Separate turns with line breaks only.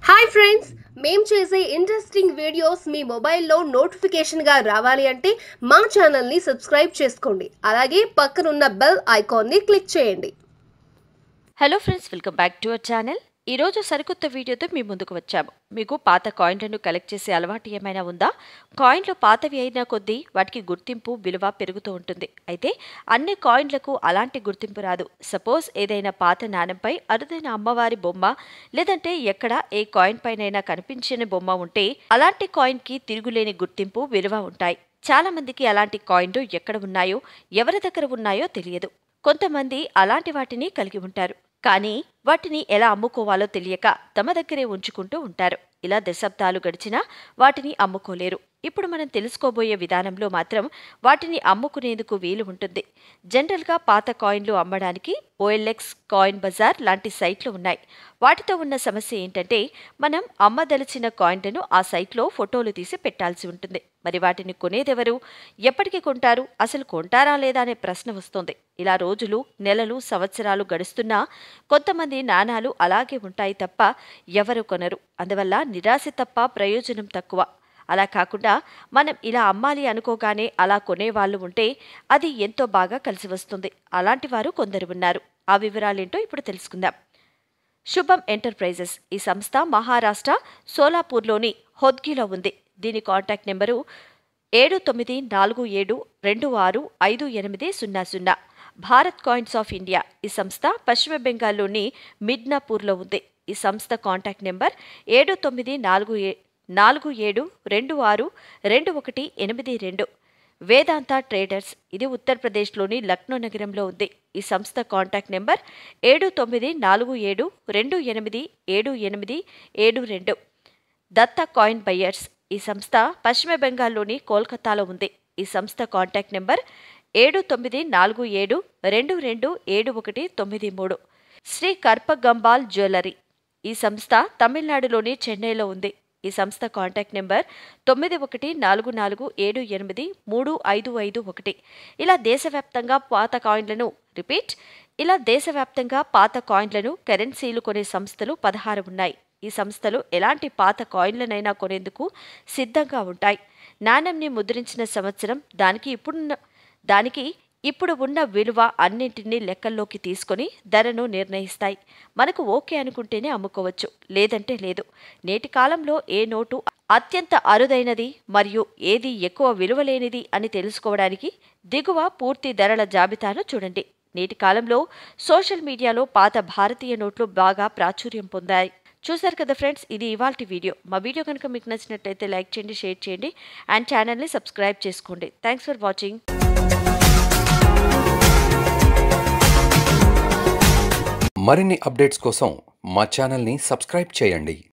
hi friends మేం చేసే interesting videos మీ మొబైల్లో నోటిఫికేషన్గా రావాలి అంటే మా ఛానల్ని సబ్స్క్రైబ్ చేసుకోండి అలాగే పక్కనున్న బెల్ ఐకాన్ని క్లిక్ చేయండి
hello friends welcome back to our channel ఈరోజు సరికొత్త వీడియోతో మీ ముందుకు వచ్చాము మీకు పాత కాయిన్లను కలెక్ట్ చేసే అలవాటు ఏమైనా ఉందా కాయిన్లు పాతవి అయిన కొద్దీ వాటికి గుర్తింపు విలువ పెరుగుతూ ఉంటుంది అయితే అన్ని కాయిన్లకు అలాంటి గుర్తింపు రాదు సపోజ్ ఏదైనా పాత నాణెంపై అరుదైన అమ్మవారి బొమ్మ లేదంటే ఎక్కడ ఏ కాయిన్ పైనైనా కనిపించని బొమ్మ ఉంటే అలాంటి కాయిన్కి తిరుగులేని గుర్తింపు విలువ ఉంటాయి చాలా మందికి అలాంటి కాయిన్లు ఎక్కడ ఉన్నాయో ఎవరి దగ్గర ఉన్నాయో తెలియదు కొంతమంది అలాంటి వాటిని కలిగి ఉంటారు కానీ వాటిని ఎలా అమ్ముకోవాలో తెలియక తమ దగ్గరే ఉంచుకుంటూ ఉంటారు ఇలా దశాబ్దాలు గడిచినా వాటిని అమ్ముకోలేరు ఇప్పుడు మనం తెలుసుకోబోయే విధానంలో మాత్రం వాటిని అమ్ముకునేందుకు వీలు ఉంటుంది జనరల్గా పాత కాయిన్లు అమ్మడానికి ఓఎల్ఎక్స్ కాయిన్ బజార్ లాంటి సైట్లు ఉన్నాయి వాటితో ఉన్న సమస్య ఏంటంటే మనం అమ్మదలిచిన కాయిన్లను ఆ సైట్లో ఫోటోలు తీసి పెట్టాల్సి ఉంటుంది మరి వాటిని కొనేదెవరు ఎప్పటికి కొంటారు అసలు కొంటారా లేదా అనే ప్రశ్న వస్తుంది ఇలా రోజులు నెలలు సంవత్సరాలు గడుస్తున్నా కొంతమంది నాణాలు అలాగే ఉంటాయి తప్ప ఎవరు కొనరు అందువల్ల నిరాశ తప్ప ప్రయోజనం తక్కువ అలా కాకుండా మనం ఇలా అమ్మాలి అనుకోగానే అలా కొనేవాళ్ళు ఉంటే అది ఎంతో బాగా కలిసి వస్తుంది అలాంటి వారు కొందరు ఉన్నారు ఆ వివరాలేంటో ఇప్పుడు తెలుసుకుందాం శుభం ఎంటర్ప్రైజెస్ ఈ సంస్థ మహారాష్ట్ర సోలాపూర్లోని హొద్గిలో ఉంది దీని కాంటాక్ట్ నెంబరు ఏడు తొమ్మిది నాలుగు ఏడు రెండు ఆరు ఐదు ఎనిమిది సున్నా సున్నా భారత్ కాయిన్స్ ఆఫ్ ఇండియా ఈ సంస్థ పశ్చిమ బెంగాల్లోని మిడ్నాపూర్లో ఉంది ఈ సంస్థ కాంటాక్ట్ నెంబర్ ఏడు తొమ్మిది నాలుగు ఏ నాలుగు ఏడు రెండు ఆరు రెండు ఒకటి ఎనిమిది రెండు వేదాంత ట్రేడర్స్ ఇది ఉత్తరప్రదేశ్లోని లక్నో నగరంలో ఉంది ఈ సంస్థ కాంటాక్ట్ నెంబర్ ఏడు తొమ్మిది నాలుగు ఏడు రెండు ఎనిమిది ఏడు ఎనిమిది ఏడు రెండు దత్త కాయిన్ బయ్యర్స్ ఈ సంస్థ పశ్చిమ బెంగాల్లోని కోల్కతాలో ఉంది ఈ సంస్థ కాంటాక్ట్ నెంబర్ ఏడు తొమ్మిది నాలుగు ఏడు రెండు రెండు ఏడు ఒకటి తొమ్మిది మూడు శ్రీ కర్పగంబాల్ జ్యువెలరీ ఈ సంస్థ తమిళనాడులోని చెన్నైలో ఉంది ఈ సంస్థ కాంటాక్ట్ నెంబర్ తొమ్మిది ఒకటి నాలుగు నాలుగు ఏడు ఎనిమిది మూడు ఐదు ఐదు ఒకటి ఇలా దేశవ్యాప్తంగా పాత కాయిన్లను రిపీట్ ఇలా దేశవ్యాప్తంగా పాత కాయిన్లను కరెన్సీలు కొనే సంస్థలు పదహారు ఉన్నాయి ఈ సంస్థలు ఎలాంటి పాత కాయిన్లనైనా కొనేందుకు సిద్ధంగా ఉంటాయి నాణ్యంని ముద్రించిన సంవత్సరం దానికి ఇప్పుడున్న దానికి ఇప్పుడు ఉన్న విలువ అన్నింటినీ లెక్కల్లోకి తీసుకొని ధరను నిర్ణయిస్తాయి మనకు ఓకే అనుకుంటేనే అమ్ముకోవచ్చు లేదంటే లేదు నేటి కాలంలో ఏ నోటు అత్యంత అరుదైనది మరియు ఏది ఎక్కువ విలువలేనిది అని తెలుసుకోవడానికి దిగువ పూర్తి ధరల జాబితాను చూడండి నేటి కాలంలో సోషల్ మీడియాలో పాత భారతీయ నోట్లు బాగా ప్రాచుర్యం పొందాయి చూశారు కదా ఫ్రెండ్స్ ఇది ఇవాల్టి వీడియో మా వీడియో కనుక మీకు నచ్చినట్లయితే లైక్ చేయండి షేర్ చేయండి అండ్ ఛానల్ని సబ్స్క్రైబ్ చేసుకోండి థ్యాంక్స్ ఫర్ వాచింగ్
మరిన్ని అప్డేట్స్ కోసం మా ఛానల్ని సబ్స్క్రైబ్ చేయండి